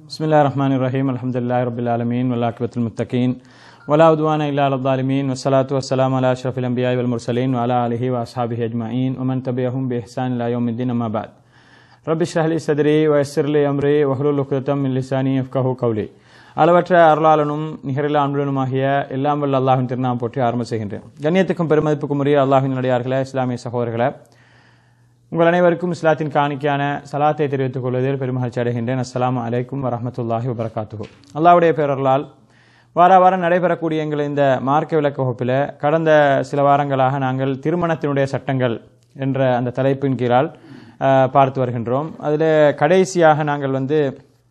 بسم الله الرحمن الرحيم الحمد لله رب العالمين والعاقبة المتقين ولا عدوان إلا على الظالمين والصلاة والسلام على أشرف الأنبياء والمرسلين وعلى آله وأصحابه أجمعين ومن تبعهم بإحسان إلى يوم الدين أما بعد رب اشرح لي صدري ويسر لي أمري واحلل عقدة من لساني يفقهوا قولي அளவற்ற அருளாளனும் நிகரில் அன்புடனுமாகிய எல்லாம் வல்ல அல்லாஹின் திருநாம் போற்றி ஆரம்ப செய்கின்றேன் கண்ணியத்துக்கும் பெருமதிப்புக்கும் உரிய அல்லாஹின் நடிகார்களே இஸ்லாமிய சகோதரர்களே உங்கள் அனைவருக்கும் இஸ்லாத்தின் காணிக்கையான சலாத்தை தெரிவித்துக் கொள்வதில் பெருமகிழ்ச்சி அடைகின்றேன் அஸ்ஸலாமு அலைக்கும் வரஹமத்துல்லாஹி வபரகாத்துஹு அல்லாஹ்வுடைய பேரர்களால் வார வாரம் நடைபெறக்கூடிய எங்கள் இந்த மார்க்க விளக்க வகுப்பில் கடந்த சில வாரங்களாக நாங்கள் திருமணத்தினுடைய சட்டங்கள் என்ற அந்த தலைப்பின் கீழால் அஹ், பார்த்து வருகின்றோம் அதில் கடைசியாக நாங்கள் வந்து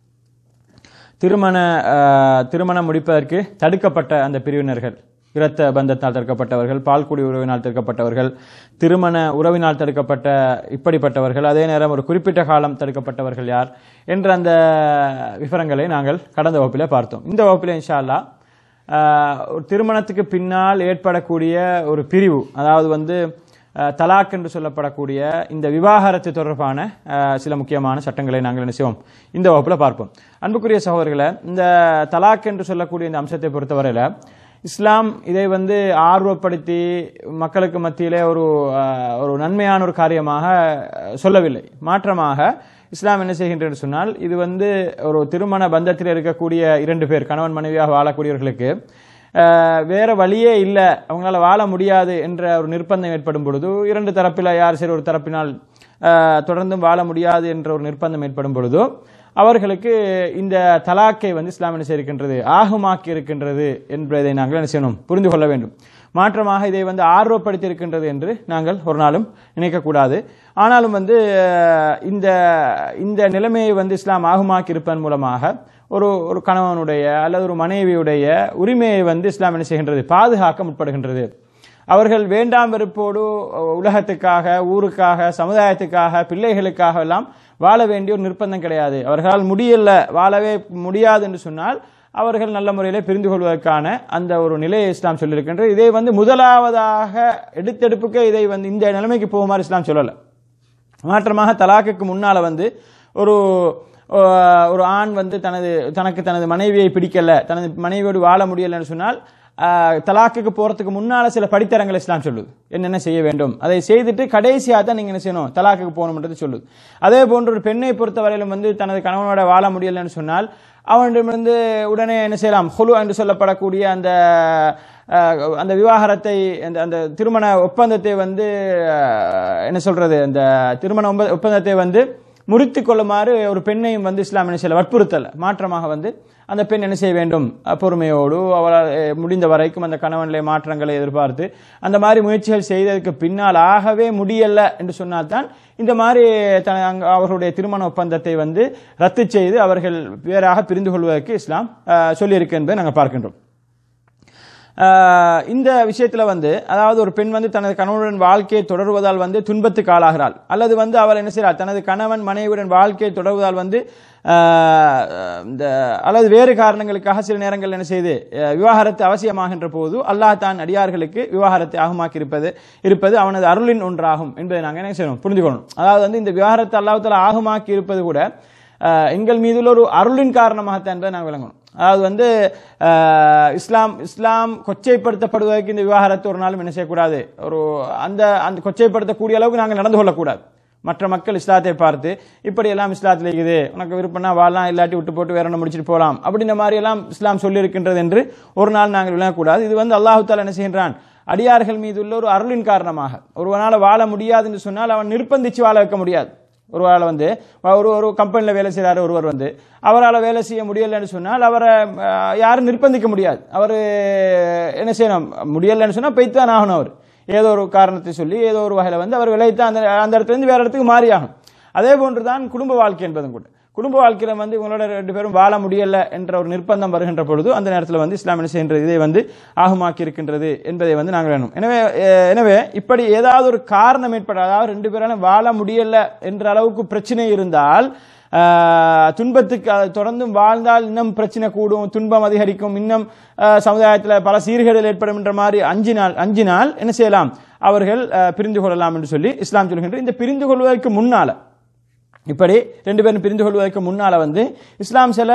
திருமண அஹ், திருமணம் முடிப்பதற்கு தடுக்கப்பட்ட அந்த பிரிவினர்கள் இரத்த பந்தத்தால் தடுக்கப்பட்டவர்கள் பால்குடி உறவினால் தடுக்கப்பட்டவர்கள் திருமண உறவினால் தடுக்கப்பட்ட இப்படிப்பட்டவர்கள் அதே நேரம் ஒரு குறிப்பிட்ட காலம் தடுக்கப்பட்டவர்கள் யார் என்ற அந்த விவரங்களை நாங்கள் கடந்த வகுப்பிலே பார்த்தோம் இந்த வகுப்பிலே இன்ஷா அல்லாஹ் ஆஹ் ஒரு திருமணத்துக்கு பின்னால் ஏற்படக்கூடிய ஒரு பிரிவு அதாவது வந்து ஆஹ் தலாக் என்று சொல்லப்படக்கூடிய இந்த விவாகரத்து தொடர்பான ஆஹ் சில முக்கியமான சட்டங்களை நாங்கள் என்ன செய்வோம் இந்த வகுப்பில் பார்ப்போம் அன்புக்குரிய சகோதரர்களை இந்த தலாக் என்று சொல்லக்கூடிய இந்த அம்சத்தை பொறுத்தவரையில் இஸ்லாம் இதை வந்து ஆர்வப்படுத்தி மக்களுக்கு மத்தியிலே ஒரு ஆஹ், ஒரு நன்மையான ஒரு காரியமாக ஆஹ், சொல்லவில்லை மாற்றமாக இஸ்லாம் என்ன செய்கின்றது சொன்னால் இது வந்து ஒரு திருமண பந்தத்தில் இருக்கக்கூடிய இரண்டு பேர் கணவன் மனைவியாக வாழக்கூடியவர்களுக்கு ஆஹ், வேற வழியே இல்லை அவங்களால வாழ முடியாது என்ற ஒரு நிர்பந்தம் ஏற்படும் பொழுது இரண்டு தரப்பில் யார் சரி ஒரு தரப்பினால் ஆஹ், தொடர்ந்தும் வாழ முடியாது என்ற ஒரு நிர்பந்தம் ஏற்படும் பொழுதோ அவர்களுக்கு இந்த தலாக்கை வந்து இஸ்லாம் என்ன செய்திருக்கின்றது ஆகுமாக்கி இருக்கின்றது என்பதை நாங்கள் என்ன செய்யணும் புரிந்து கொள்ள வேண்டும் மாற்றமாக இதை வந்து ஆர்வப்படுத்தி இருக்கின்றது என்று நாங்கள் ஒரு நாளும் நினைக்கக்கூடாது ஆனாலும் வந்து அஹ், இந்த இந்த நிலைமையை வந்து இஸ்லாம் ஆகுமாக்கி இருப்பதன் மூலமாக ஒரு ஒரு கணவனுடைய அல்லது ஒரு மனைவியுடைய உரிமையை வந்து இஸ்லாம் என்ன செய்கின்றது பாதுகாக்க முற்படுகின்றது அவர்கள் வேண்டாம் வெறுப்போடு உலகத்துக்காக ஊருக்காக சமுதாயத்துக்காக பிள்ளைகளுக்காக எல்லாம் வாழ வேண்டிய ஒரு நிர்பந்தம் கிடையாது அவர்களால் முடியல வாழவே முடியாது என்று சொன்னால் அவர்கள் நல்ல முறையில் பிரிந்து கொள்வதற்கான அந்த ஒரு நிலையை இஸ்லாம் சொல்லியிருக்கின்றது இதை வந்து முதலாவதாக எடுத்தெடுப்புக்கு இதை வந்து இந்த நிலைமைக்கு போகுமாறு இஸ்லாம் சொல்லலை மாற்றமாக தலாக்குக்கு முன்னால வந்து ஒரு அஹ், ஒரு ஆண் வந்து தனது தனக்கு தனது மனைவியை பிடிக்கல தனது மனைவியோடு வாழ முடியலன்னு சொன்னால் அஹ், தலாக்குக்கு போறதுக்கு முன்னால சில படித்தரங்கள் இஸ்லாம் சொல்லுது என்னென்ன செய்ய வேண்டும் அதை செய்துட்டு கடைசியாக தான் நீங்க என்ன செய்யணும் தலாக்குக்கு போகணும்ன்றது சொல்லுது அதே போன்று ஒரு பெண்ணை பொறுத்தவரையிலும் வந்து தனது கணவனோட வாழ முடியலன்னு சொன்னால் அவனிடமிருந்து உடனே என்ன செய்யலாம் ஹுலு என்று சொல்லப்படக்கூடிய அந்த அஹ், அந்த விவாகரத்தை அந்த அந்த திருமண ஒப்பந்தத்தை வந்து அஹ், என்ன சொல்றது அந்த திருமண ஒப்ப- ஒப்பந்தத்தை வந்து முறித்து கொள்ளுமாறு ஒரு பெண்ணையும் வந்து இஸ்லாம் என்ன செய்யல வற்புறுத்தல் மாற்றமாக வந்து அந்த பெண் என்ன செய்ய வேண்டும் அஹ், பொறுமையோடு அவளால் அஹ், முடிந்த வரைக்கும் அந்த கணவனிலே மாற்றங்களை எதிர்பார்த்து அந்த மாதிரி முயற்சிகள் செய்ததுக்கு பின்னால் ஆகவே முடியல என்று சொன்னால்தான் இந்த மாதிரி த- அங்க அவர்களுடைய திருமண ஒப்பந்தத்தை வந்து ரத்து செய்து அவர்கள் வேறாக பிரிந்து கொள்வதற்கு இஸ்லாம் அஹ், சொல்லியிருக்கு என்பதை நாங்கள் பார்க்கின்றோம் ஆஹ் இந்த விஷயத்துல வந்து அதாவது ஒரு பெண் வந்து தனது கணவனுடன் வாழ்க்கையை தொடர்வதால் வந்து துன்பத்துக்கு ஆளாகிறாள் அல்லது வந்து அவள் என்ன செய்கிறாள் தனது கணவன் மனைவியுடன் வாழ்க்கையை தொடர்வதால் வந்து ஆஹ் இந்த அல்லது வேறு காரணங்களுக்காக சில நேரங்கள் என்ன செய்து அஹ் விவாகரத்து அவசியமாகின்ற போது அல்லாஹ் தான் அடியார்களுக்கு விவாகரத்தை ஆகுமாக்கி இருப்பது இருப்பது அவனது அருளின் ஒன்றாகும் என்பதை நாங்கள் என்ன செய்யணும் புரிந்து கொள்ளணும் அதாவது வந்து இந்த விவாகரத்து அல்லாஹால ஆகுமாக்கி இருப்பது கூட ஆஹ் எங்கள் மீதுள்ள ஒரு அருளின் காரணமாகத்தான் என்பதை நாங்கள் விளங்கணும் அதாவது வந்து ஆஹ் இஸ்லாம் இஸ்லாம் கொச்சைப்படுத்தப்படுவதற்கு இந்த விவாகரத்து ஒரு நாளும் என்ன செய்யக்கூடாது ஒரு அந்த அந்த கொச்சைப்படுத்தக்கூடிய அளவுக்கு நாங்கள் நடந்து கொள்ளக்கூடாது மற்ற மக்கள் இஸ்லாத்தை பார்த்து இப்படி எல்லாம் இஸ்லாத்தில் இருக்குது உனக்கு விருப்பம்னா வாழலாம் இல்லாட்டி விட்டு போட்டு வேற ஒன்று முடிச்சிட்டு போகலாம் அப்படின்ற மாதிரி எல்லாம் இஸ்லாம் சொல்லியிருக்கின்றது என்று ஒரு நாள் நாங்கள் விளங்கக்கூடாது இது வந்து அல்லாஹு தாலா என்ன செய்கின்றான் அடியார்கள் மீது உள்ள ஒரு அருளின் காரணமாக ஒருவனால் வாழ முடியாது என்று சொன்னால் அவன் நிர்பந்திச்சு வாழ வைக்க முடியாது ஒருவாள் வந்து ஒரு ஒரு கம்பெனியில் வேலை செய்கிறாரு ஒருவர் வந்து அவரால் வேலை செய்ய முடியலைன்னு சொன்னால் அவரை அஹ், யாரும் நிர்பந்திக்க முடியாது அவர் என்ன செய்யணும் முடியலைன்னு சொன்னால் பெய்த்தான் ஆகணும் அவர் ஏதோ ஒரு காரணத்தை சொல்லி ஏதோ ஒரு வகையில் வந்து அவர் விளைத்தான் அந்த அந்த இடத்துலேருந்து வேற இடத்துக்கு மாறி ஆகணும் அதே போன்று தான் குடும்ப வாழ்க்கை என்பதும் கூட குடும்ப வாழ்க்கையில வந்து இவங்களோட ரெண்டு பேரும் வாழ முடியல என்ற ஒரு நிர்பந்தம் வருகின்ற பொழுது அந்த நேரத்தில் வந்து இஸ்லாம் என்ன செய்கின்றது இதை வந்து ஆகுமாக்கி இருக்கின்றது என்பதை வந்து நாங்கள் வேணும் எனவே அஹ், எனவே இப்படி ஏதாவது ஒரு காரணம் ஏற்பட அதாவது ரெண்டு பேராலும் வாழ முடியல என்ற அளவுக்கு பிரச்சனை இருந்தால் ஆஹ், துன்பத்துக்கு அது தொடர்ந்தும் வாழ்ந்தால் இன்னும் பிரச்சனை கூடும் துன்பம் அதிகரிக்கும் இன்னும் சமுதாயத்தில் பல சீர்கேடுகள் ஏற்படும் என்ற மாதிரி அஞ்சினால் அஞ்சினால் என்ன செய்யலாம் அவர்கள் ஆஹ், பிரிந்து கொள்ளலாம் என்று சொல்லி இஸ்லாம் சொல்கின்ற இந்த பிரிந்து கொள்வதற்கு முன்னால இப்படி ரெண்டு பேரும் பிரிந்து கொள்வதற்கு முன்னால வந்து இஸ்லாம் சில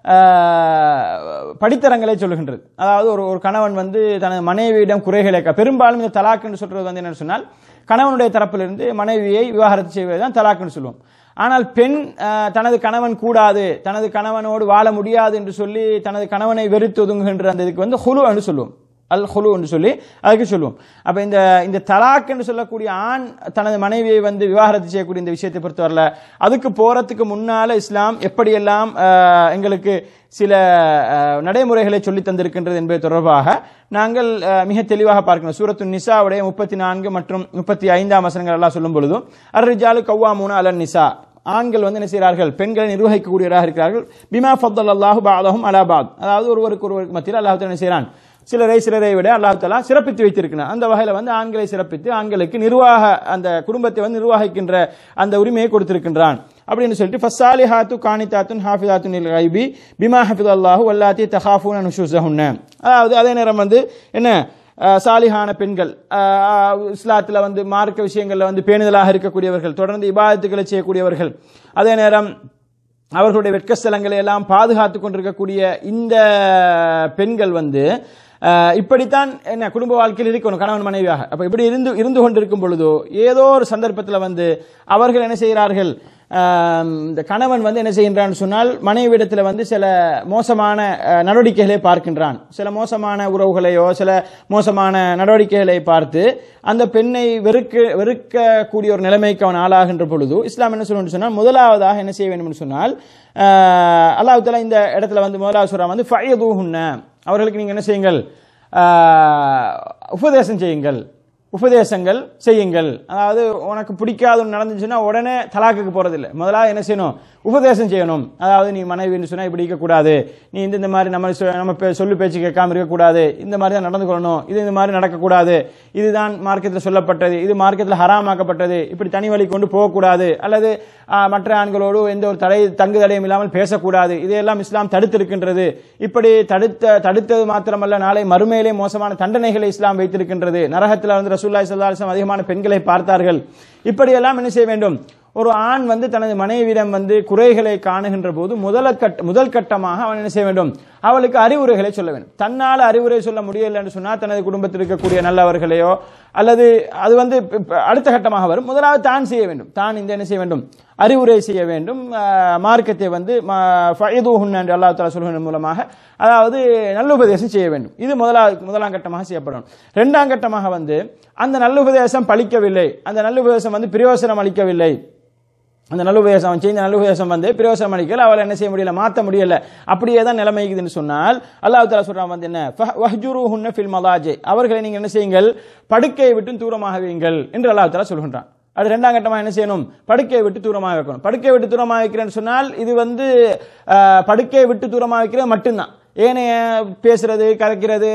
ஆஹ், படித்தரங்களை சொல்லுகின்றது அதாவது ஒரு ஒரு கணவன் வந்து தனது மனைவியிடம் குறைகளை க- பெரும்பாலும் இந்த தலாக்குன்னு சொல்றது வந்து என்னன்னு சொன்னால் கணவனுடைய தரப்பிலிருந்து மனைவியை விவாகரத்து செய்வதுதான் தலாக்குன்னு சொல்லுவோம் ஆனால் பெண் ஆஹ், தனது கணவன் கூடாது தனது கணவனோடு வாழ முடியாது என்று சொல்லி தனது கணவனை வெறுத்து ஒதுங்குகின்ற அந்த இதுக்கு வந்து ஹுலு என்று சொல்லுவோம் அல் ஹுலு என்று சொல்லி அதுக்கு சொல்லுவோம் அப்ப இந்த இந்த தலாக் என்று சொல்லக்கூடிய ஆண் தனது மனைவியை வந்து விவாகரத்து செய்யக்கூடிய இந்த விஷயத்தை பொறுத்தவரையில அதுக்கு போறதுக்கு முன்னால இஸ்லாம் எப்படியெல்லாம் ஆஹ், எங்களுக்கு சில ஆஹ், நடைமுறைகளை சொல்லி தந்திருக்கின்றது என்பது தொடர்பாக நாங்கள் ஆஹ், மிக தெளிவாக பார்க்கணும் சூரத்து நிசாவுடைய முப்பத்தி நான்கு மற்றும் முப்பத்தி ஐந்தாம் வசனங்கள் எல்லாம் சொல்லும் பொழுதும் அர்ரிஜாலு கவ்வாமூன அலன் நிசா ஆண்கள் வந்து என்ன செய்கிறார்கள் பெண்களை நிர்வகிக்கக்கூடியவராக இருக்கிறார்கள் பிமா ஃபத்தல் அல்லாஹு பாதஹும் அலாபாத் அதாவது ஒருவருக்கு ஒருவருக்கு மத்தியில் அல்லாஹ் என்ன செய்கிறான் சிலரை சிலரை விட அல்லாஹ் தஆலா சிறப்பித்து வைத்திருக்கிறார் அந்த வகையில் வந்து ஆண்களை சிறப்பித்து ஆண்களுக்கு நிர்வாக அந்த குடும்பத்தை வந்து நிர்வகிக்கின்ற அந்த உரிமையை கொடுத்திருக்கின்றான் அப்படின்னு சொல்லிட்டு ஃபஸ்ஸாலிஹாத்து காணிதாத்துன் ஹாஃபிதாத்துன் இல் கைபி பிமா ஹஃபித் அல்லாஹு வல்லாத்தி தஹாஃபூன நுஷூஸஹுன்ன அதாவது அதே நேரம் வந்து என்ன அஹ், சாலிஹான பெண்கள் அஹ், இஸ்லாத்துல வந்து மார்க்க விஷயங்கள்ல வந்து பேணுதலாக இருக்கக்கூடியவர்கள் தொடர்ந்து இபாதத்துக்களை செய்யக்கூடியவர்கள் அதே நேரம் அவர்களுடைய வெட்கஸ்தலங்களை எல்லாம் பாதுகாத்து கொண்டிருக்கக்கூடிய இந்த பெண்கள் வந்து அஹ், இப்படித்தான் என்ன குடும்ப வாழ்க்கையில் இருக்கணும் கணவன் மனைவியாக அப்ப இப்படி இருந்து இருந்து கொண்டிருக்கும் பொழுதோ ஏதோ ஒரு சந்தர்ப்பத்தில் வந்து அவர்கள் என்ன செய்கிறார்கள் ஆம், இந்த கணவன் வந்து என்ன செய்கின்றான் சொன்னால் மனைவியிடத்தில் வந்து சில மோசமான அஹ், நடவடிக்கைகளை பார்க்கின்றான் சில மோசமான உறவுகளையோ சில மோசமான நடவடிக்கைகளை பார்த்து அந்த பெண்ணை வெறுக்க வெறுக்கக்கூடிய ஒரு நிலைமைக்கு அவன் ஆளாகின்ற பொழுது இஸ்லாம் என்ன சொல்லணும்னு சொன்னால் முதலாவதாக என்ன செய்ய வேண்டும் என்று சொன்னால் அஹ், அல்லாஹ் தஆலா இந்த இடத்துல வந்து முதலாவது சொல்றான் வந்து ஃபயதூஹுன்ன அவர்களுக்கு நீங்க என்ன செய்யுங்கள் ஆஹ், உபதேசம் செய்யுங்கள் உபதேசங்கள் செய்யுங்கள் அதாவது உனக்கு பிடிக்காத ஒன்று நடந்துச்சுன்னா உடனே தலாக்குக்கு போறதில்லை முதலாவது என்ன செய்யணும் உபதேசம் செய்யணும் அதாவது நீ மனைவின்னு சொன்னா இப்படி இருக்கக்கூடாது நீ இந்த இந்த மாதிரி நம்ம சொ- நம்ம பே- சொல்லு பேச்சு கேட்காம இருக்கக்கூடாது இந்த மாதிரி தான் நடந்து கொள்ளணும் இது இந்த மாதிரி நடக்கக்கூடாது இதுதான் மார்க்கத்தில் சொல்லப்பட்டது இது மார்க்கத்தில் ஹராமாக்கப்பட்டது இப்படி தனி வழி கொண்டு போகக்கூடாது அல்லது ஆ, மற்ற ஆண்களோடு எந்த ஒரு தடை தங்கு தடையும் இல்லாமல் பேசக்கூடாது இதையெல்லாம் இஸ்லாம் தடுத்திருக்கின்றது இப்படி தடுத்த தடுத்தது மாத்திரமல்ல நாளை மறுமையிலே மோசமான தண்டனைகளை இஸ்லாம் வைத்திருக்கின்றது நரகத்தில் வந்து ரசூல்லாய் ஸல்லல்லாஹு அலைஹி வஸல்லம் அதிகமான பெண்களை பார்த்தார்கள் இப்படியெல்லாம் என்ன செய்ய வேண்டும் ஒரு ஆண் வந்து தனது மனைவியிடம் வந்து குறைகளை காணுகின்ற போது முதல கட்ட முதல் கட்டமாக அவன் என்ன செய்ய வேண்டும் அவளுக்கு அறிவுரைகளை சொல்ல வேண்டும் தன்னால் அறிவுரை சொல்ல முடியலை என்று சொன்னால் தனது குடும்பத்தில் இருக்கக்கூடிய நல்லவர்களையோ அல்லது அது வந்து இப்ப- இப்ப அடுத்த கட்டமாக வரும் முதலாவது தான் செய்ய வேண்டும் தான் இந்த என்ன செய்ய வேண்டும் அறிவுரை செய்ய வேண்டும் ஆஹ், மார்க்கத்தை வந்து ஃபயதூஹுன் என்று அல்லாஹ் தஆலா சொல்வதன் மூலமாக அதாவது நல்லுபதேசம் செய்ய வேண்டும் இது முதலாவது முதலாம் கட்டமாக செய்யப்படும் இரண்டாம் கட்டமாக வந்து அந்த நல்லுபதேசம் பலிக்கவில்லை அந்த நல்லுபதேசம் வந்து பிரயோசனம் அளிக்கவில்லை அந்த நல்லுபதேசம் அவன் செய்த நல்லுபதேசம் வந்து பிரயோசனம் அளிக்கல அவளை என்ன செய்ய முடியல மாற்ற முடியல அப்படியே தான் நிலைமைக்குதுன்னு சொன்னால் அல்லாஹ் தாலா சொல்றான் வந்து என்ன வஹ்ஜுருஹுன்ன ஃபில் மதாஜே அவர்களை நீங்க என்ன செய்யுங்கள் படுக்கையை விட்டு தூரமாக வையுங்கள் என்று அல்லாஹ் தாலா சொல்கின்றான் அது ரெண்டாம் கட்டமா என்ன செய்யணும் படுக்கையை விட்டு தூரமாக வைக்கணும் படுக்கையை விட்டு தூரமாக வைக்கிறேன்னு சொன்னால் இது வந்து அஹ், படுக்கையை விட்டு தூரமாக வைக்கிறது மட்டும்தான் ஏனைய பேசுறது கதைக்கிறது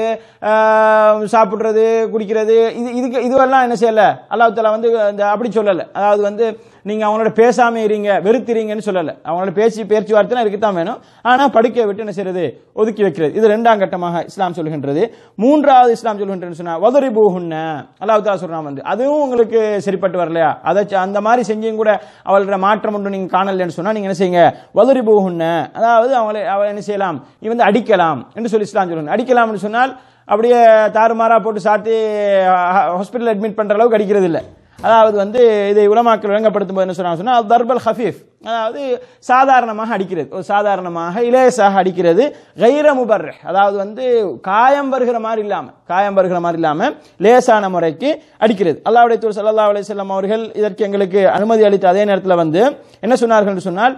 ஆஹ், சாப்பிடுறது குடிக்கிறது இது இதுக்கு இதுவெல்லாம் என்ன செய்யல அல்லாஹ் தாலா வந்து இந்த அப்படி சொல்லல அதாவது வந்து நீங்க அவங்களோட பேசாம இருங்க வெறுத்துறீங்கன்னு சொல்லல அவங்களோட பேச்சு பேச்சுவார்த்தை இருக்கத்தான் வேணும் ஆனா படுக்கையை விட்டு என்ன செய்யறது ஒதுக்கி வைக்கிறது இது ரெண்டாம் கட்டமாக இஸ்லாம் சொல்கின்றது மூன்றாவது இஸ்லாம் சொல்கின்றது சொன்னா வதரி பூஹுன்ன அல்லாஹ் தாலா சொல்றான் வந்து அதுவும் உங்களுக்கு சரிப்பட்டு வரலையா அதை ச- அந்த மாதிரி செஞ்சும் கூட அவளோட மாற்றம் ஒன்று நீங்க காணலன்னு சொன்னா நீங்க என்ன செய்யுங்க வதரி பூஹுன்ன அதாவது அவங்களை அவளை என்ன செய்யலாம் நீ வந்து அடிக்கலாம் என்று சொல்லி இஸ்லாம் சொல்லுங்க அடிக்கலாம்னு சொன்னால் அப்படியே தாறுமாறா போட்டு சாத்தி ஹாஸ்பிட்டல் அட்மிட் பண்ற அளவுக்கு அடிக்கிறது இல்லை அதாவது வந்து இதை உலமாக்கள் விளங்கப்படுத்தும் போது என்ன சொன்னாங்க சொன்னா தர்பல் ஹஃபீஃப் அதாவது சாதாரணமாக அடிக்கிறது ஒரு சாதாரணமாக இலேசாக அடிக்கிறது கைர முபர் அதாவது வந்து காயம் வருகிற மாதிரி இல்லாம காயம் வருகிற மாதிரி இல்லாம லேசான முறைக்கு அடிக்கிறது அல்லாஹ்வுடைய தூர் ஸல்லல்லாஹு அலைஹி வஸல்லம் அவர்கள் இதற்கு எங்களுக்கு அனுமதி அளித்த அதே நேரத்தில் வந்து என்ன சொன்னார்கள் என்று சொன்னால்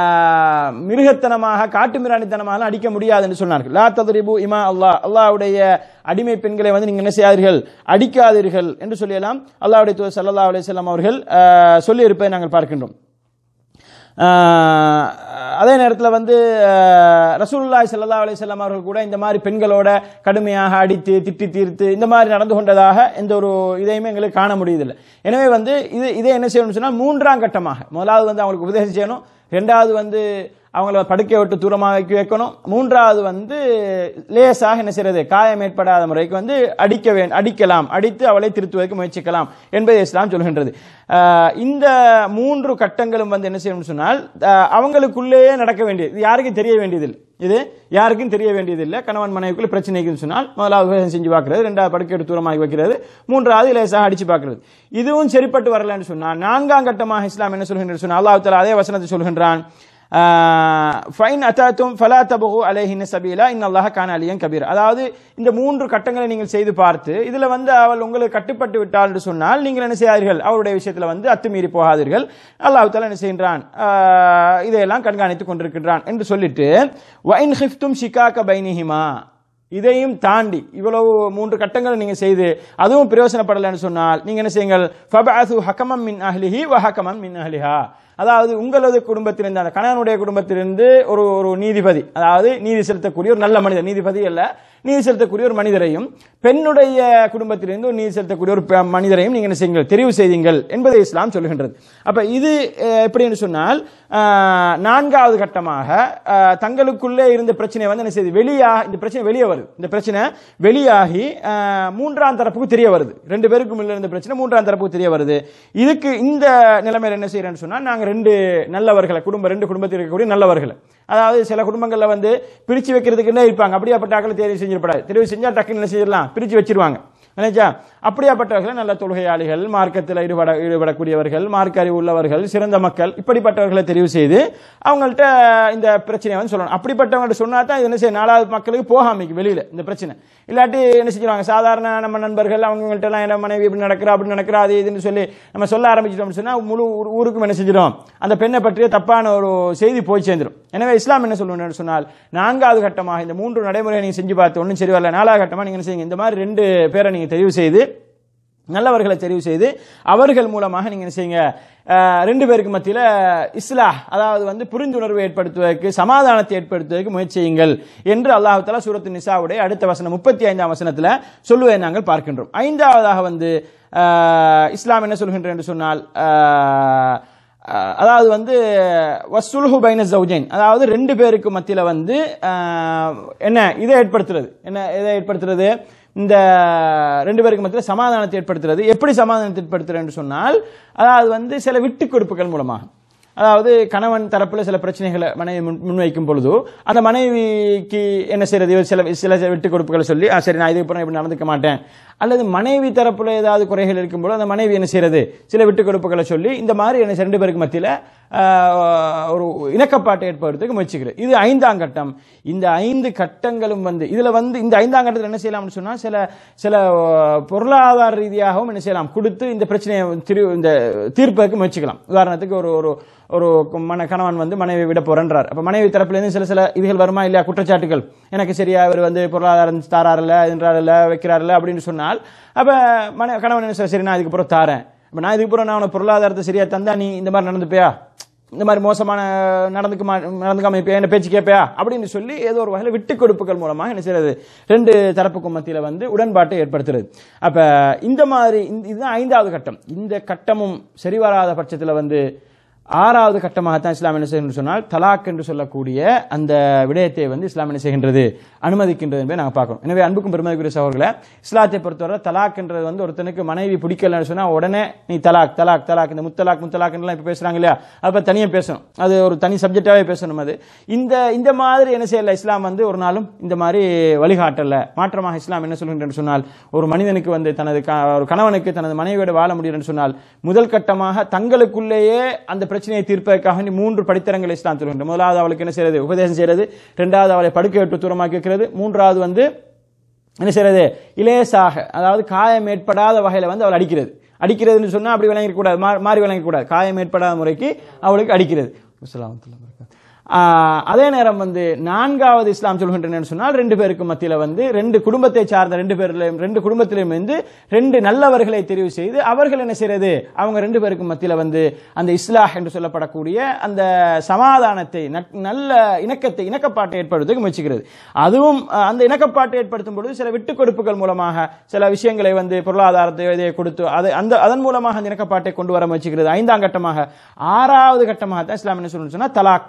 ஆஹ், மிருகத்தனமாக காட்டு மிராணித்தனமாக அடிக்க முடியாது என்று சொன்னார்கள் லா தத்ரிபு இமா அல்லாஹ் அல்லாஹ்வுடைய அடிமை பெண்களை வந்து நீங்க என்ன செய்யாதீர்கள் அடிக்காதீர்கள் என்று சொல்லியெல்லாம் அல்லாஹ்வுடைய தூர் ஸல்லல்லாஹு அலைஹி வஸல்லம் அவர்கள் ஆஹ், சொல்லி இருப்பதை நாங்கள் பார்க்கின்றோம் ஆஹ் அதே நேரத்தில் வந்து ஆஹ் ரசூலுல்லாஹி ஸல்லல்லாஹு அலைஹி வஸல்லம் அவர்கள் கூட இந்த மாதிரி பெண்களோட கடுமையாக அடித்து திட்டி தீர்த்து இந்த மாதிரி நடந்து கொண்டதாக எந்த ஒரு இதையுமே எங்களுக்கு காண முடியுதில்லை எனவே வந்து இது இதை என்ன செய்யணும்னு சொன்னால் மூன்றாம் கட்டமாக முதலாவது வந்து அவங்களுக்கு உபதேசம் செய்யணும் ரெண்டாவது வந்து அவங்கள படுக்கை விட்டு தூரமாக வைக்க வைக்கணும் மூன்றாவது வந்து லேசாக என்ன செய்யறது காயம் ஏற்படாத முறைக்கு வந்து அடிக்க வே அடிக்கலாம் அடித்து அவளை திருத்துவதற்கு முயற்சிக்கலாம் என்பதை இஸ்லாம் சொல்கின்றது ஆஹ் இந்த மூன்று கட்டங்களும் வந்து என்ன செய்யணும்னு சொன்னால் ஆஹ் அவங்களுக்குள்ளேயே நடக்க வேண்டியது இது யாருக்கும் தெரிய வேண்டியதில்லை இது யாருக்கும் தெரிய வேண்டியதில்லை கணவன் மனைவிக்குள்ள பிரச்சனை இருக்குன்னு சொன்னால் முதலாவது விவசாயம் செஞ்சு பார்க்கிறது ரெண்டாவது படுக்கை எடுத்து தூரமாகி வைக்கிறது மூன்றாவது லேசாக அடிச்சு பார்க்கிறது இதுவும் சரிப்பட்டு வரலன்னு சொன்னால் நான்காம் கட்டமாக இஸ்லாம் என்ன சொல்கின்ற சொன்னால் அல்லாஹ் தஆலா அதே வசனத்தை சொல்கின்றான் ஃபைன் அத்தாத்தும் ஃபலா தபகு அலைஹின் சபீலா இன் அல்லாஹ் கான அலியன் கபீர் அதாவது இந்த மூன்று கட்டங்களை நீங்கள் செய்து பார்த்து இதுல வந்து அவள் உங்களுக்கு கட்டுப்பட்டு விட்டாள் என்று சொன்னால் நீங்கள் என்ன செய்யாதீர்கள் அவருடைய விஷயத்துல வந்து அத்துமீறி போகாதீர்கள் அல்லாஹ் தஆலா என்ன செய்கின்றான் ஆஹ் இதையெல்லாம் கண்காணித்துக் கொண்டிருக்கின்றான் என்று சொல்லிட்டு வைன் ஹிஃப்தும் ஷிகாக பைனிஹிமா இதையும் தாண்டி இவ்வளவு மூன்று கட்டங்களை நீங்க செய்து அதுவும் பிரயோசனப்படலைன்னு சொன்னால் நீங்க என்ன செய்யுங்கள் ஃபபஅது ஹக்கமம் மின் அஹ்லிஹி வ ஹக்கமம் மின் அஹ்லிஹா அதாவது உங்களது குடும்பத்திலிருந்து அந்த கணவனுடைய குடும்பத்திலிருந்து ஒரு ஒரு நீதிபதி அதாவது நீதி செலுத்தக்கூடிய ஒரு நல்ல மனிதர் நீதிபதி அல்ல நீதி செலுத்தக்கூடிய ஒரு மனிதரையும் பெண்ணுடைய குடும்பத்திலிருந்து ஒரு நீதி செலுத்தக்கூடிய ஒரு பெ- மனிதரையும் நீங்க என்ன செய்யுங்கள் தெரிவு செய்தீங்கள் என்பதை இஸ்லாம் சொல்லுகின்றது அப்ப இது அஹ், எப்படின்னு சொன்னால் அஹ், நான்காவது கட்டமாக அஹ், தங்களுக்குள்ளே இருந்த பிரச்சனை வந்து என்ன செய்யுது வெளியா இந்த பிரச்சனை வெளியே வருது இந்த பிரச்சனை வெளியாகி அஹ், மூன்றாம் தரப்புக்கு தெரிய வருது ரெண்டு பேருக்கும் உள்ள இருந்த பிரச்சனை மூன்றாம் தரப்புக்கு தெரிய வருது இதுக்கு இந்த நிலைமையில என்ன செய்யறேன்னு சொன்னா நாங்க ரெண்டு நல்லவர்களை குடும்பம் ரெண்டு குடும்பத்தில் இருக்கக்கூடிய நல்லவர்களை அதாவது சில குடும்பங்கள்ல வந்து பிரிச்சு வைக்கிறதுக்குன்னே இருப்பாங்க அப்படியாப்பட்ட ஆக்களை தெரிவு செஞ்சிடப்படாது தெரிவு செஞ்சா டக்குன்னு என்ன செஞ்சிடலாம் பிரிச்சு வச்சிருவாங்க நினைச்சா அப்படியாப்பட்டவர்கள் நல்ல தொழுகையாளிகள் மார்க்கத்தில் ஈடுபட ஈடுபடக்கூடியவர்கள் மார்க்க அறிவு உள்ளவர்கள் சிறந்த மக்கள் இப்படிப்பட்டவர்களை தெரிவு செய்து அவங்கள்ட்ட இந்த பிரச்சனையை வந்து சொல்லணும் அப்படிப்பட்டவங்கள்ட்ட சொன்னா தான் இது என்ன செய்ய நாலாவது மக்களுக்கு போகாமைக்கு வெளியில இந்த பிரச்சனை இல்லாட்டி என்ன செஞ்சிருவாங்க சாதாரண நம்ம நண்பர்கள் அவங்கள்ட்ட எல்லாம் என்ன மனைவி இப்படி நடக்கிறா அப்படி நடக்கிறா அது இதுன்னு சொல்லி நம்ம சொல்ல ஆரம்பிச்சிட்டோம்னு சொன்னா முழு ஊரு- ஊருக்கும் என்ன செஞ்சிடும் அந்த பெண்ணை பற்றிய தப்பான ஒரு செய்தி போய் சேர்ந்துடும் எனவே இஸ்லாம் என்ன சொல்லணும்னு சொன்னால் நான்காவது கட்டமாக இந்த மூன்று நடைமுறையை நீங்க செஞ்சு பார்த்து ஒன்றும் சரி வரல நாலாவது கட்டமா நீங்க என்ன செய்யுங்க இந்த மாதிரி ரெண்டு பேரை நீங்க தெரிவு செய்து நல்லவர்களை தெரிவு செய்து அவர்கள் மூலமாக நீங்க என்ன செய்யுங்க அஹ், ரெண்டு பேருக்கு மத்தியில இஸ்லாஹ் அதாவது வந்து புரிந்துணர்வு ஏற்படுத்துவதற்கு சமாதானத்தை ஏற்படுத்துவதற்கு முயற்சி செய்யுங்கள் என்று அல்லாஹ் தஆலா சூரத்து நிசாவுடைய அடுத்த வசனம் முப்பத்தி ஐந்தாம் வசனத்துல சொல்லுவதை நாங்கள் பார்க்கின்றோம் ஐந்தாவதாக வந்து அஹ், இஸ்லாம் என்ன சொல்கின்ற என்று சொன்னால் அஹ், அஹ், அதாவது வந்து வசுல்ஹு பைன ஜௌஜைன் அதாவது ரெண்டு பேருக்கு மத்தியில வந்து அஹ், என்ன இதை ஏற்படுத்துறது என்ன இதை ஏற்படுத்துறது இந்த ரெண்டு பேருக்கு மத்தியில் சமாதானத்தை ஏற்படுத்துறது எப்படி சமாதானத்தை ஏற்படுத்துறது என்று சொன்னால் அதாவது வந்து சில விட்டு கொடுப்புகள் மூலமாக அதாவது கணவன் தரப்புல சில பிரச்சனைகளை மனைவி முன்- முன்வைக்கும் பொழுது அந்த மனைவிக்கு என்ன செய்யறது இவர் சில சில விட்டு கொடுப்புகளை சொல்லி "ஆ, சரி நான் இதுக்கு அப்புறம் இப்படி நடந்துக்க மாட்டேன் அல்லது மனைவி தரப்புல ஏதாவது குறைகள் இருக்கும்போது அந்த மனைவி என்ன செய்யறது சில விட்டு கொடுப்புகளை சொல்லி இந்த மாதிரி என்ன செய்ய- ரெண்டு பேருக்கு மத்தியில ஆஹ், ஒரு இணக்கப்பாட்டை ஏற்படுறதுக்கு முயற்சிக்கிறது இது ஐந்தாம் கட்டம் இந்த ஐந்து கட்டங்களும் வந்து இதுல வந்து இந்த ஐந்தாம் கட்டத்தில் என்ன செய்யலாம்னு சொன்னா சில சில ஆஹ், பொருளாதார ரீதியாகவும் என்ன செய்யலாம் கொடுத்து இந்த பிரச்சனையை திரு இந்த தீர்ப்பதற்கு முயற்சிக்கலாம் உதாரணத்துக்கு ஒரு ஒரு ஒரு மன கணவன் வந்து மனைவி விட போறன்றார் அப்ப மனைவி தரப்புல இருந்து சில சில இதுகள் வருமா இல்லையா குற்றச்சாட்டுகள் எனக்கு சரியா இவர் வந்து பொருளாதாரம் தாராரில்ல என்றாரில்ல வைக்கிறாரில்ல அப்படின்னு சொன்னால் அப்ப மன கணவன் என்ன சொல்றார், சரி நான் இதுக்கு அப்புறம் தாரேன் அப்ப நான் இதுக்கு அப்புறம் நான் உனக்கு பொருளாதாரத்தை சரியா தந்தா நீ இந்த மாதிரி நடந்துப்பியா இந்த மாதிரி மோசமான நடந்துக்க மா நடந்துக்காம இருப்பியா என்ன பேச்சு கேட்பியா அப்படின்னு சொல்லி ஏதோ ஒரு வகையில் விட்டு கொடுப்புகள் மூலமாக என்ன செய்யறது ரெண்டு தரப்புக்கும் மத்தியில வந்து உடன்பாட்டை ஏற்படுத்துறது அப்ப இந்த மாதிரி இந்த- இதுதான் ஐந்தாவது கட்டம் இந்த கட்டமும் சரி வராத பட்சத்துல வந்து ஆறாவது கட்டமாகத்தான் இஸ்லாம் என்ன செய்கின்ற சொன்னால் தலாக் என்று சொல்லக்கூடிய அந்த விடயத்தை வந்து இஸ்லாம் என்ன செய்கின்றது அனுமதிக்கின்றது என்பதை நாங்கள் பார்க்கணும் எனவே அன்புக்கும் பெருமதிக்குரிய சகோதரர்களே இஸ்லாத்தை பொறுத்தவரை தலாக் என்றது வந்து ஒருத்தனுக்கு மனைவி பிடிக்கலன்னு சொன்னா உடனே நீ தலாக் தலாக் தலாக் இந்த முத்தலாக் முத்தலாக் எல்லாம் இப்ப பேசுறாங்க இல்லையா அதை பத்தி தனியா பேசணும் அது ஒரு தனி சப்ஜெக்டாவே பேசணும் அது இந்த இந்த மாதிரி என்ன செய்யல இஸ்லாம் வந்து ஒரு நாளும் இந்த மாதிரி வழிகாட்டல மாற்றமாக இஸ்லாம் என்ன சொல்கின்றன்னு சொன்னால் ஒரு மனிதனுக்கு வந்து தனது க- ஒரு கணவனுக்கு தனது மனைவியோடு வாழ முடியும்னு சொன்னால் முதல் கட்டமாக தங்களுக்குள்ளேயே அந்த பிரச்சனையை தீர்ப்பதற்காக வேண்டி மூன்று படித்தரங்களை இஸ்லாம் சொல்கின்ற முதலாவது அவளுக்கு என்ன செய்யறது உபதேசம் செய்யறது இரண்டாவது அவளை படுக்கை விட்டு தூரமாக்கி வைக்கிறது மூன்றாவது வந்து என்ன செய்யறது இலேசாக அதாவது காயம் ஏற்படாத வகையில வந்து அவள் அடிக்கிறது அடிக்கிறதுன்னு சொன்னா அப்படி விளங்கிக்க கூடாது மா- மாறி விளங்க கூடாது காயம் ஏற்படாத முறைக்கு அவளுக்கு அடிக்கிறது அஸ்ஸலாமு அலைக்கும் வரஹ்மத்துல்லாஹி. ஆஹ், அதே நேரம் வந்து நான்காவது இஸ்லாம் சொல்கின்றன சொன்னால் ரெண்டு பேருக்கு மத்தியில வந்து ரெண்டு குடும்பத்தை சார்ந்த ரெண்டு பேர்லையும் ரெண்டு குடும்பத்திலையும் வந்து ரெண்டு நல்லவர்களை தெரிவு செய்து அவர்கள் என்ன செய்யறது அவங்க ரெண்டு பேருக்கு மத்தியில வந்து அந்த இஸ்லாஹ் என்று சொல்லப்படக்கூடிய அந்த சமாதானத்தை நட்- நல்ல இணக்கத்தை இணக்கப்பாட்டை ஏற்படுத்துவதற்கு முயற்சிக்கிறது அதுவும் அஹ், அந்த இணக்கப்பாட்டை ஏற்படுத்தும் பொழுது சில விட்டுக் கொடுப்புகள் மூலமாக சில விஷயங்களை வந்து பொருளாதாரத்தை இதை கொடுத்து அதை அந்த அதன் மூலமாக அந்த இணக்கப்பாட்டை கொண்டு வர முயற்சிக்கிறது ஐந்தாம் கட்டமாக ஆறாவது கட்டமாக தான் இஸ்லாம் என்ன சொல்லணும்னு சொன்னா தலாக் என்று சொல்லக்கூடிய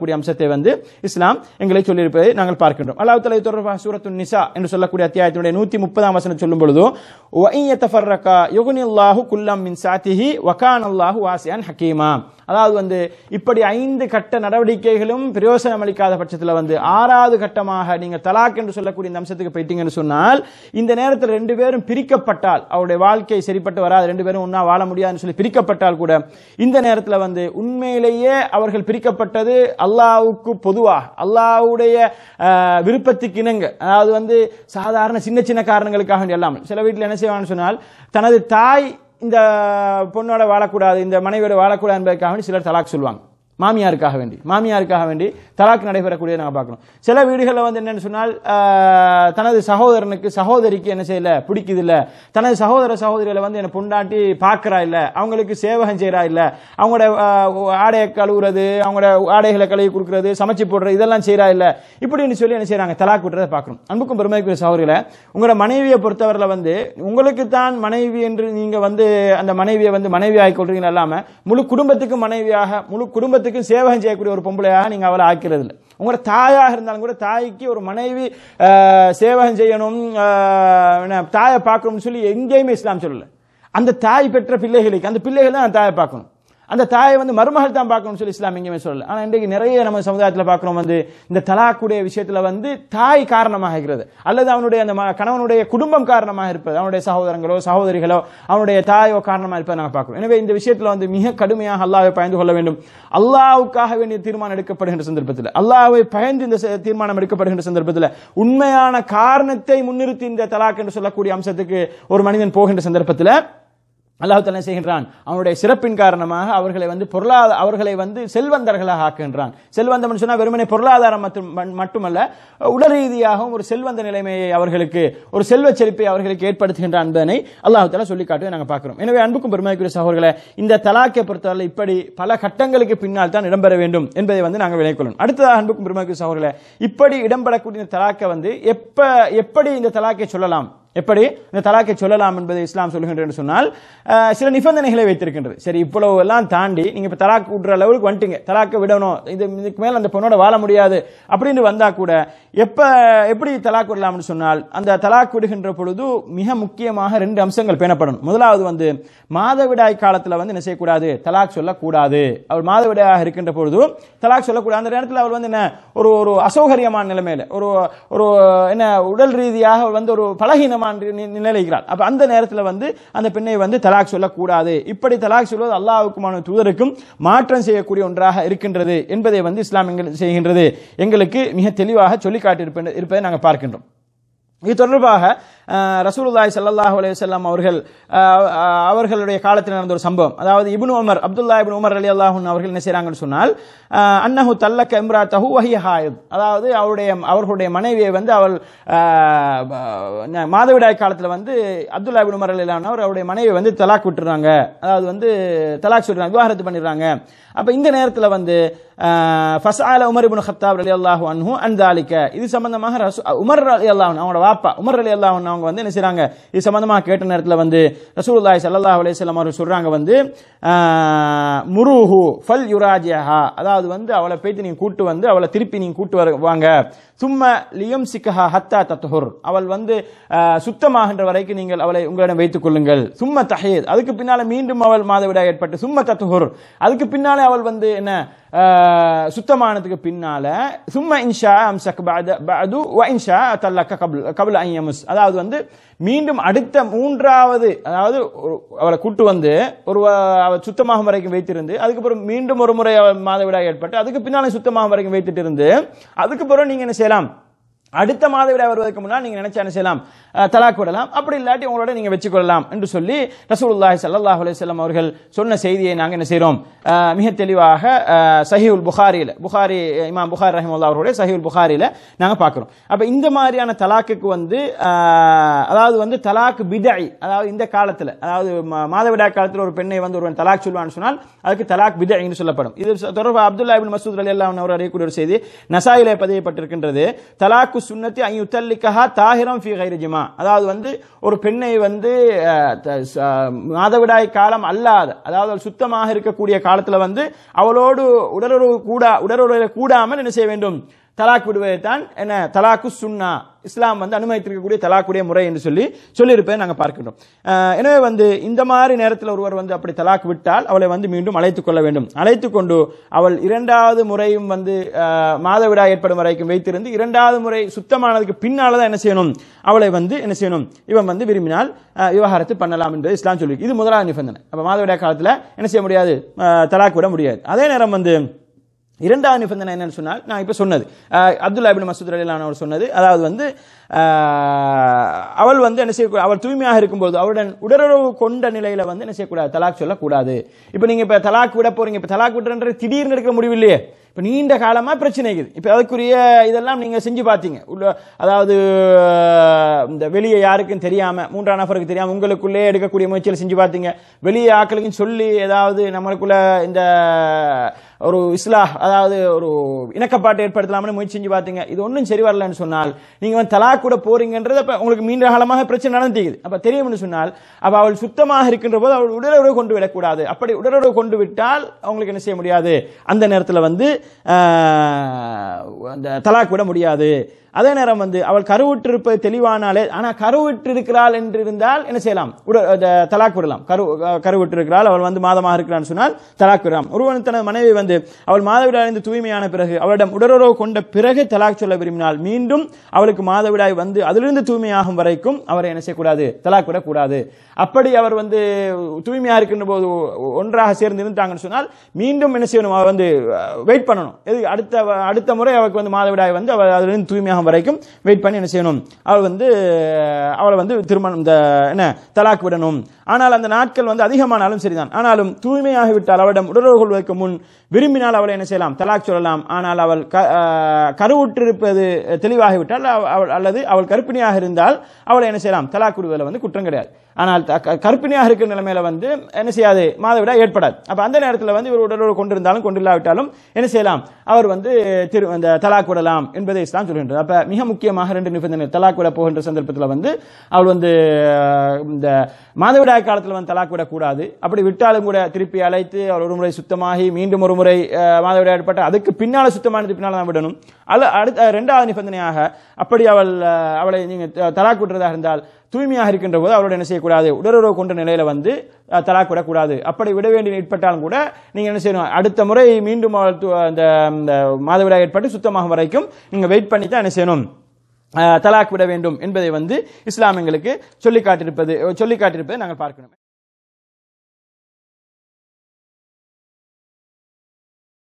சொல்லக்கூடிய அம்சத்தை வந்து இஸ்லாம் எங்களை சொல்லியிருப்பதை நாங்கள் பார்க்கின்றோம் அல்லாஹ் தலை தொடர்பாக சூரத்து நிசா என்று சொல்லக்கூடிய அத்தியாயத்தினுடைய நூத்தி முப்பதாம் வசனம் சொல்லும் பொழுது ஒய்யத்தஃபர்ரகா யுகுனில்லாஹு குல்லம் மின் சாத்திஹி வகான் அல்லாஹு வாசியான் ஹக்கீமா அதாவது வந்து இப்படி ஐந்து கட்ட நடவடிக்கைகளும் பிரயோசனம் அளிக்காத பட்சத்தில் வந்து ஆறாவது கட்டமாக நீங்க தலாக் என்று சொல்லக்கூடிய இந்த அம்சத்துக்கு போயிட்டீங்கன்னு சொன்னால் இந்த நேரத்தில் ரெண்டு பேரும் பிரிக்கப்பட்டால் அவருடைய வாழ்க்கை சரிப்பட்டு வராது ரெண்டு பேரும் ஒன்றா வாழ முடியாதுன்னு சொல்லி பிரிக்கப்பட்டால் கூட இந்த நேரத்தில் வந்து உண்மையிலேயே அவர்கள் பிரிக்கப்பட்டது அல்லாவுக்கு பொதுவாக அல்லாவுடைய ஆஹ், விருப்பத்துக்கு இணங்க அதாவது வந்து சாதாரண சின்ன சின்ன காரணங்களுக்காக வேண்டி அல்லாமல் சில வீட்டில் என்ன செய்வாங்கன்னு சொன்னால் தனது தாய் இந்த பொண்ணோட வாழக்கூடாது இந்த மனைவியோட வாழக்கூடாது என்பதற்காக வேண்டி சிலர் தலாக் சொல்லுவாங்க மாமியாருக்காக வேண்டி மாமியாருக்காக வேண்டி தலாக் நடைபெறக்கூடியதை நாங்கள் பார்க்கணும் சில வீடுகளில் வந்து என்னன்னு சொன்னால் ஆஹ், தனது சகோதரனுக்கு சகோதரிக்கு என்ன செய்யல பிடிக்குது இல்ல தனது சகோதர சகோதரிகளை வந்து என்ன பொண்டாட்டி பார்க்கறா இல்ல அவங்களுக்கு சேவகம் செய்யறா இல்ல அவங்களோட ஆஹ், ஆடையை கழுவுறது அவங்களோட ஆடைகளை கழுவி கொடுக்கறது சமைச்சு போடுறது இதெல்லாம் செய்யறா இல்ல இப்படின்னு சொல்லி என்ன செய்றாங்க தலாக் விட்டுறதை பார்க்கணும் அன்புக்கும் பெருமைக்குரிய சகோதரிகளை உங்களோட மனைவியை பொறுத்தவரையில வந்து உங்களுக்கு தான் மனைவி என்று நீங்க வந்து அந்த மனைவியை வந்து மனைவி ஆக்கி கொள்றீங்க இல்லாம முழு குடும்பத்துக்கும் மனைவியாக முழு குடும்பத்துக்கும் சேவகம் செய்யக்கூடிய ஒரு பொம்பளையாக நீங்க அவளை ஆக்கிறது இல்லை உங்களோட தாயாக இருந்தாலும் கூட தாய்க்கு ஒரு மனைவி ஆஹ், சேவகம் செய்யணும் ஆஹ், என்ன, தாயை பார்க்கணும்னு சொல்லி எங்கேயுமே இஸ்லாம் சொல்லல அந்த தாய் பெற்ற பிள்ளைகளுக்கு அந்த பிள்ளைகள் தான் அந்த தாயை பார்க்கணும் அந்த தாயை வந்து மருமகள் தான் பார்க்கணும்னு சொல்லி இஸ்லாம் எங்கேயுமே சொல்லல ஆனா இன்றைக்கு நிறைய நம்ம சமுதாயத்தில் பார்க்கிறோம் வந்து இந்த தலாக்குடைய விஷயத்துல வந்து தாய் காரணமாக இருக்கிறது அல்லது அவனுடைய அந்த ம- கணவனுடைய குடும்பம் காரணமாக இருப்பது அவனுடைய சகோதரங்களோ சகோதரிகளோ அவனுடைய தாயோ காரணமாக இருப்பதை நாங்கள் பார்க்கிறோம் எனவே இந்த விஷயத்துல வந்து மிக கடுமையாக அல்லாஹ்வை பயந்து கொள்ள வேண்டும் அல்லாஹ்வுக்காக வேண்டிய தீர்மானம் எடுக்கப்படுகின்ற சந்தர்ப்பத்தில் அல்லாஹ்வை பயந்து இந்த ச- தீர்மானம் எடுக்கப்படுகின்ற சந்தர்ப்பத்தில் உண்மையான காரணத்தை முன்னிறுத்தி இந்த தலாக் என்று சொல்லக்கூடிய அம்சத்துக்கு ஒரு மனிதன் போகின்ற சந்தர்ப்பத்தில் அல்லாஹ் தஆலா என்ன செய்கின்றான் அவனுடைய சிறப்பின் காரணமாக அவர்களை வந்து பொருளாதார அவர்களை வந்து செல்வந்தர்களாக ஆக்குகின்றான் செல்வந்தம் சொன்னா வெறுமனே பொருளாதாரம் மற்றும் ம- மட்டுமல்ல உடல் ரீதியாகவும் ஒரு செல்வந்த நிலைமையை அவர்களுக்கு ஒரு செல்வ செழிப்பை அவர்களுக்கு ஏற்படுத்துகின்றான் என்பதனை அல்லாஹ் தஆலா சொல்லி காட்டுவதை நாங்கள் பார்க்கிறோம் எனவே அன்புக்கும் பெருமைக்குரிய சகோதரர்களே இந்த தலாக்கை பொறுத்தவரை இப்படி பல கட்டங்களுக்கு பின்னால் தான் இடம்பெற வேண்டும் என்பதை வந்து நாங்கள் விளைக்கொள்ளணும் அடுத்ததாக அன்புக்கும் பெருமைக்குரிய சகோதரர்களே இப்படி இடம்பெறக்கூடிய இந்த தலாக்கை வந்து எப்ப எப்படி இந்த தலாக்கை சொல்லலாம் எப்படி இந்த தலாக்கை சொல்லலாம் என்பதை இஸ்லாம் சொல்லுகின்றது என்று சொன்னால் அஹ், சில நிபந்தனைகளை வைத்திருக்கின்றது சரி இவ்வளவு எல்லாம் தாண்டி நீங்க இப்ப தலாக் விடுற லெவலுக்கு வந்துட்டீங்க தலாக்கை விடணும் இது இதுக்கு மேல அந்த பொண்ணோட வாழ முடியாது அப்படின்னு வந்தா கூட எப்ப எப்படி தலாக் விடலாம்னு சொன்னால் அந்த தலாக் விடுகின்ற பொழுது மிக முக்கியமாக ரெண்டு அம்சங்கள் பேணப்படணும் முதலாவது வந்து மாதவிடாய் காலத்துல வந்து என்ன செய்யக்கூடாது தலாக் சொல்லக்கூடாது அவள் மாதவிடாயாக இருக்கின்ற பொழுது தலாக் சொல்லக்கூடாது அந்த நேரத்தில் அவள் வந்து என்ன ஒரு ஒரு அசௌகரியமான நிலைமையில ஒரு ஒரு என்ன உடல் ரீதியாக அவள் வந்து ஒரு பலகீனமான நி- நிலையில இருக்கிறாள் அப்ப அந்த நேரத்தில் வந்து அந்த பெண்ணை வந்து தலாக் சொல்லக்கூடாது இப்படி தலாக் சொல்வது அல்லாஹ்வுக்குமான தூதருக்கும் மாற்றம் செய்யக்கூடிய ஒன்றாக இருக்கின்றது என்பதை வந்து இஸ்லாம் எங்கள் செய்கின்றது எங்களுக்கு மிக தெளிவாக சொல்லி காட்டியிருப்பது இருப்பதை நாங்கள் பார்க்கின்றோம் இது தொடர்பாக அஹ், ரசூலுல்லாஹி ஸல்லல்லாஹு அலைஹி வஸல்லம் அவர்கள் அஹ், அஹ், அவர்களுடைய காலத்தில் நடந்த ஒரு சம்பவம் அதாவது Ibn Umar Abdullah Ibn Umar ரலியல்லாஹு அன்ஹு அவர்கள் என்ன செய்றாங்கன்னு சொன்னால் அஹ், அன்னஹு தல்லக்க இம்ராத்தஹு வஹிய ஹாயித் அதாவது அவருடைய அவர்களுடைய மனைவியை வந்து அவள் அஹ், ப- மாதவிடாய் காலத்தில் வந்து அப்துல்லா இப்னு உமர் ரலியல்லாஹு அன்ஹு அவர் அவருடைய மனைவியை வந்து தலாக் விட்டுறாங்க அதாவது வந்து தலாக் சொல்றாங்க விவாகரத்து பண்ணிடுறாங்க அப்ப இந்த நேரத்தில் வந்து அஹ், ஃபஸ்ஆல உமர் இப்னு ஹத்தாப் ரலியல்லாஹு அன்ஹு அன் தாலிக இது சம்பந்தமாக ரசூ- உமர் ரலியல்லாஹு அன்ஹு அவங்களோட வாப்பா உமர் ரலியல்லாஹு அன்ஹு அவங்க வந்து என்ன செய்றாங்க இது சம்பந்தமாக கேட்ட நேரத்தில் வந்து ரசூலுல்லாஹி ஸல்லல்லாஹு அலைஹி வஸல்லம் அவர்கள் சொல்றாங்க வந்து அஹ், முருஹு ஃபல் யுராஜிஹா அதாவது வந்து அவளை போயிட்டு நீங்க கூட்டு வந்து அவளை திருப்பி நீங்க கூட்டு வர வாங்க சும்ம லியம் சிக்கஹா ஹத்தா தத்துஹுர் அவள் வந்து அஹ், சுத்தமாகின்ற வரைக்கும் நீங்கள் அவளை உங்களிடம் வைத்துக் கொள்ளுங்கள் சும்ம தஹீத் அதுக்கு பின்னால மீண்டும் அவள் மாதவிடாய் ஏற்பட்டு சும்ம தத்துஹுர் அதுக்கு பின்னாலே அவள் வந்து என்ன அஹ், சுத்தமானதுக்கு பின்னால சும்ம இன்ஷா அம்சக் பஅத பஅது வ இன்ஷா தல்லக்க கபில் கபில் ஐயமுஸ் அதாவது வந்து மீண்டும் அடுத்த மூன்றாவது அதாவது ஒரு- அவளை கூட்டு வந்து ஒரு அஹ், அவள் சுத்தமாகும் வரைக்கும் வைத்திருந்து அதுக்கப்புறம் மீண்டும் ஒரு முறை அவள் மாதவிடாய் ஏற்பட்டு அதுக்கு பின்னாலே சுத்தமாகும் வரைக்கும் வைத்துட்டு இருந்து அதுக்கு பிறகு நீங்க என்ன செய்யலாம் அடுத்த மாதவிடாய் வருவதற்கு முன்னால் நீங்க நினைச்சா என்ன செய்யலாம் அஹ், தலாக் விடலாம் அப்படி இல்லாட்டி உங்களோட நீங்க வச்சுக்கொள்ளலாம் என்று சொல்லி ரசூலுல்லாஹி ஸல்லல்லாஹு அலைஹி வஸல்லம் அவர்கள் சொன்ன செய்தியை நாங்க என்ன செய்றோம் அஹ், மிக தெளிவாக அஹ், சஹீஹுல் புகாரியில புகாரி இமாம் புகாரி ரஹிமஹுல்லாஹ் அவருடைய சஹீஹுல் புகாரியில நாங்க பார்க்கிறோம் அப்ப இந்த மாதிரியான தலாக்குக்கு வந்து அஹ், அதாவது வந்து தலாக் பிதஇ அதாவது இந்த காலத்துல அதாவது ம- மாதவிடாய் காலத்துல ஒரு பெண்ணை வந்து ஒருவன் தலாக் சொல்வான்னு சொன்னால் அதுக்கு தலாக் பிதஇன்னு சொல்லப்படும் இது தொடர்பாக அப்துல்லா இப்னு மசூத் ரலியல்லாஹு அன்ஹு அவர் அறியக்கூடிய ஒரு செய்தி நசாயிலே பதியப்பட்டிருக்கின்றது தலாக்கு தலாக்கு சுன்னத்தி ஐ யுத்தல்லிக்கஹா தாஹிரம் ஃபி கைரி ஜிமா அதாவது வந்து ஒரு பெண்ணை வந்து அஹ், த- ச- மாதவிடாய் காலம் அல்லாத அதாவது அவள் சுத்தமாக இருக்கக்கூடிய காலத்துல வந்து அவளோடு உடலுறவு கூட உடலுறவு கூடாமல் என்ன செய்ய வேண்டும் தலாக் விடுவதை தான் என்ன தலாக்கு சுன்னா இஸ்லாம் வந்து அனுமதித்திருக்கக்கூடிய தலாக்குடைய முறை என்று சொல்லி சொல்லியிருப்பதை நாங்கள் பார்க்கின்றோம் அஹ், எனவே வந்து இந்த மாதிரி நேரத்தில் ஒருவர் வந்து அப்படி தலாக் விட்டால் அவளை வந்து மீண்டும் அழைத்துக் கொள்ள வேண்டும் அழைத்துக் கொண்டு அவள் இரண்டாவது முறையும் வந்து அஹ், மாதவிடாய் ஏற்படும் வரைக்கும் வைத்திருந்து இரண்டாவது முறை சுத்தமானதுக்கு பின்னால தான் என்ன செய்யணும் அவளை வந்து என்ன செய்யணும் இவன் வந்து விரும்பினால் அஹ், விவாகரத்து பண்ணலாம் என்று இஸ்லாம் சொல்லி இது முதலாவது நிபந்தனை அப்ப மாதவிடாய் காலத்தில் என்ன செய்ய முடியாது அஹ், தலாக் விட முடியாது அதே நேரம் வந்து இரண்டாவது நிபந்தனை என்னன்னு சொன்னால் நான் இப்போ சொன்னது அஹ், அப்துல்லா இபின் மசூத் அலிலான் அவர் சொன்னது அதாவது வந்து அஹ், அவள் வந்து என்ன செய்யக்கூடாது அவள் தூய்மையாக இருக்கும்போது அவருடன் உடலுறவு கொண்ட நிலையில வந்து என்ன செய்யக்கூடாது தலாக் சொல்லக்கூடாது இப்போ நீங்க இப்போ தலாக் விட போறீங்க இப்போ தலாக் விட்டுன்ற திடீர்னு எடுக்க முடிவு இல்லையே இப்போ நீண்ட காலமா பிரச்சனை இருக்குது இப்போ அதுக்குரிய இதெல்லாம் நீங்க செஞ்சு பார்த்தீங்க உள்ள அதாவது அஹ், இந்த வெளியே யாருக்கும் தெரியாம மூன்றாம் நபருக்கு தெரியாம உங்களுக்குள்ளே எடுக்கக்கூடிய முயற்சிகள் செஞ்சு பார்த்தீங்க வெளியே ஆக்களுக்கும் சொல்லி ஏதாவது நம்மளுக்குள்ள இந்த ஒரு இஸ்லாஹ் அதாவது ஒரு இணக்கப்பாட்டை ஏற்படுத்தலாம்னு முயற்சி செஞ்சு பார்த்தீங்க இது ஒன்றும் சரி வரலன்னு சொன்னால் நீங்க வந்து தலாக் கூட போறீங்கன்றது அப்ப உங்களுக்கு நீண்ட காலமாக பிரச்சனை நடந்துக்குது அப்ப தெரியும்னு சொன்னால் அப்ப அவள் சுத்தமாக இருக்கின்ற போது அவள் உடலுறவு கொண்டு விடக்கூடாது அப்படி உடலுறவு கொண்டு விட்டால் அவங்களுக்கு என்ன செய்ய முடியாது அந்த நேரத்தில் வந்து ஆஹ், அந்த தலாக் விட முடியாது அதே நேரம் வந்து அவள் கருவுற்றிருப்பது தெளிவானாலே ஆனா கருவுற்றிருக்கிறாள் என்று இருந்தால் என்ன செய்யலாம் உட- அந்த தலாக் விடலாம் கரு கருவுற்றிருக்கிறாள் அவள் வந்து மாதமாக இருக்கிறான்னு சொன்னால் தலாக் விடலாம் ஒருவன் தனது மனைவி வந்து அவள் மாதவிடாய் அடைந்து தூய்மையான பிறகு அவளிடம் உடலுறவு கொண்ட பிறகு தலாக் சொல்ல விரும்பினால் மீண்டும் அவளுக்கு மாதவிடாய் வந்து அதிலிருந்து தூய்மையாகும் வரைக்கும் அவரை என்ன செய்யக்கூடாது தலாக் விடக்கூடாது அப்படி அவர் வந்து தூய்மையா இருக்கின்ற போது ஒன்றாக சேர்ந்து இருந்துட்டாங்கன்னு சொன்னால் மீண்டும் என்ன செய்யணும் அவர் வந்து வெயிட் பண்ணணும் எது அடுத்த அடுத்த முறை அவருக்கு வந்து மாதவிடாய் வந்து அவர் அதிலிருந்து தூய்மையாகும் வரைக்கும் வெயிட் பண்ணி என்ன செய்யணும் அவள் வந்து அவளை வந்து திருமணம் இந்த என்ன தலாக் விடணும் ஆனால் அந்த நாட்கள் வந்து அதிகமானாலும் சரிதான் ஆனாலும் தூய்மையாகி விட்டால் அவளிடம் உடலுறவு கொள்வதற்கு முன் விரும்பினால் அவளை என்ன செய்யலாம் தலாக் சொல்லலாம் ஆனால் அவள் க- அஹ், கருவுற்றிருப்பது தெளிவாகிவிட்டால் அவ- அவள் அல்லது அவள் கர்ப்பிணியாக இருந்தால் அவளை என்ன செய்யலாம் தலாக் விடுவதில் வந்து குற்றம் கிடையாது ஆனால் த- க- கர்ப்பிணியாக இருக்கிற நிலைமையில வந்து என்ன செய்யாது மாதவிடாய் ஏற்படாது அப்ப அந்த நேரத்தில் வந்து இவர் உடலுறவு கொண்டிருந்தாலும் கொண்டில்லாவிட்டாலும் என்ன செய்யலாம் அவர் வந்து திரு அந்த தலாக் விடலாம் என்பதை இஸ்லாம் சொல்கின்றது அப்ப மிக முக்கியமாக ரெண்டு நிபந்தனை தலாக் விட போகின்ற சந்தர்ப்பத்தில் வந்து அவள் வந்து அஹ், இந்த மாதவிடாய் காலத்தில் வந்து தலாக் விடக்கூடாது அப்படி விட்டாலும் கூட திருப்பி அழைத்து அவர் ஒரு முறை சுத்தமாகி மீண்டும் ஒரு முறை அஹ், மாதவிடாய் ஏற்பட்ட அதுக்கு பின்னால சுத்தமானது பின்னால் தான் விடணும் அல்ல அடுத்த ரெண்டாவது நிபந்தனையாக அப்படி அவள் அஹ், அவளை நீங்க த- தலாக் விடுறதாக இருந்தால் தூய்மையாக இருக்கின்ற போது அவரோட என்ன செய்யக்கூடாது உடலுறவு கொண்ட நிலையில வந்து அஹ், தலாக் விடக்கூடாது அப்படி விட வேண்டி ஏற்பட்டாலும் கூட நீங்க என்ன செய்யணும் அடுத்த முறை மீண்டும் அவள் து- அந்த அந்த மாதவிடாய் ஏற்பட்டு சுத்தமாகும் வரைக்கும் நீங்க வெயிட் பண்ணி தான் என்ன செய்யணும் அஹ், தலாக் விட வேண்டும் என்பதை வந்து இஸ்லாம் எங்களுக்கு சொல்லி காட்டியிருப்பது சொல்லி காட்டியிருப்பதை நாங்கள் பார்க்கணும்